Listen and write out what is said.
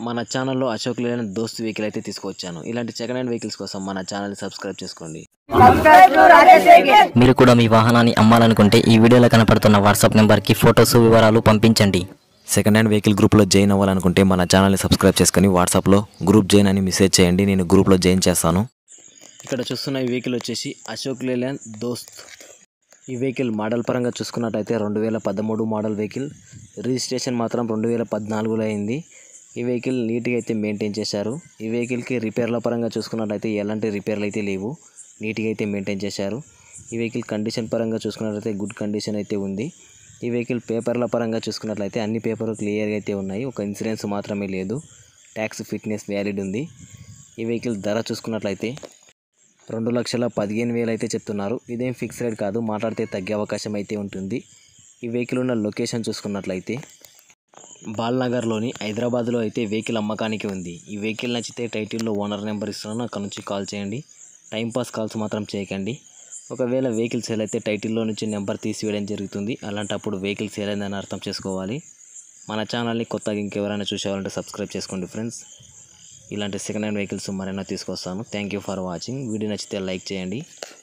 మన ఛానల్లో అశోక్ లేని దోస్త్ వెహికల్ అయితే తీసుకొచ్చాను ఇలాంటి సెకండ్ హ్యాండ్ వెహికల్స్ కోసం మన ఛానల్ని సబ్స్క్రైబ్ చేసుకోండి మీరు కూడా మీ వాహనాన్ని అమ్మాలనుకుంటే ఈ వీడియోలో కనపడుతున్న వాట్సాప్ నెంబర్కి ఫొటోస్ వివరాలు పంపించండి సెకండ్ హ్యాండ్ వెహికల్ గ్రూప్లో జాయిన్ అవ్వాలనుకుంటే మన ఛానల్ని సబ్స్క్రైబ్ చేసుకొని వాట్సాప్లో గ్రూప్ జాయిన్ అని మెసేజ్ చేయండి నేను గ్రూప్లో జాయిన్ చేస్తాను ఇక్కడ చూస్తున్న ఈ వెహికల్ వచ్చేసి అశోక్ లేలాండ్ దోస్త్ ఈ వెహికల్ మోడల్ పరంగా చూసుకున్నట్టయితే రెండు వేల పదమూడు మోడల్ వెహికల్ రిజిస్ట్రేషన్ మాత్రం రెండు వేల పద్నాలుగులో అయింది ఈ వెహికల్ నీట్గా అయితే మెయింటైన్ చేశారు ఈ వెహికల్కి రిపేర్ల పరంగా చూసుకున్నట్టయితే ఎలాంటి రిపేర్లు అయితే లేవు నీట్గా అయితే మెయింటైన్ చేశారు ఈ వెహికల్ కండిషన్ పరంగా చూసుకున్నట్లయితే గుడ్ కండిషన్ అయితే ఉంది ఈ వెహికల్ పేపర్ల పరంగా చూసుకున్నట్లయితే అన్ని పేపర్లు క్లియర్గా అయితే ఉన్నాయి ఒక ఇన్సూరెన్స్ మాత్రమే లేదు ట్యాక్స్ ఫిట్నెస్ వ్యాలిడ్ ఉంది ఈ వెహికల్ ధర చూసుకున్నట్లయితే రెండు లక్షల పదిహేను వేలు అయితే చెప్తున్నారు ఇదేం ఫిక్స్ రేట్ కాదు మాట్లాడితే తగ్గే అవకాశం అయితే ఉంటుంది ఈ వెహికల్ ఉన్న లొకేషన్ చూసుకున్నట్లయితే బాల్నగర్లోని హైదరాబాద్లో అయితే వెహికల్ అమ్మకానికి ఉంది ఈ వెహికల్ నచ్చితే టైటిల్లో ఓనర్ నెంబర్ ఇస్తున్నాను అక్కడ నుంచి కాల్ చేయండి టైంపాస్ కాల్స్ మాత్రం చేయకండి ఒకవేళ వెహికల్ సేల్ అయితే టైటిల్లో నుంచి నెంబర్ తీసివేయడం జరుగుతుంది అలాంటప్పుడు వెహికల్ సేల్ అయిందని అర్థం చేసుకోవాలి మన ఛానల్ని కొత్తగా ఇంకెవరైనా చూసేవాలంటే సబ్స్క్రైబ్ చేసుకోండి ఫ్రెండ్స్ ఇలాంటి సెకండ్ హ్యాండ్ వెహికల్స్ మరైనా తీసుకొస్తాను thank you for watching video నచ్చితే లైక్ చేయండి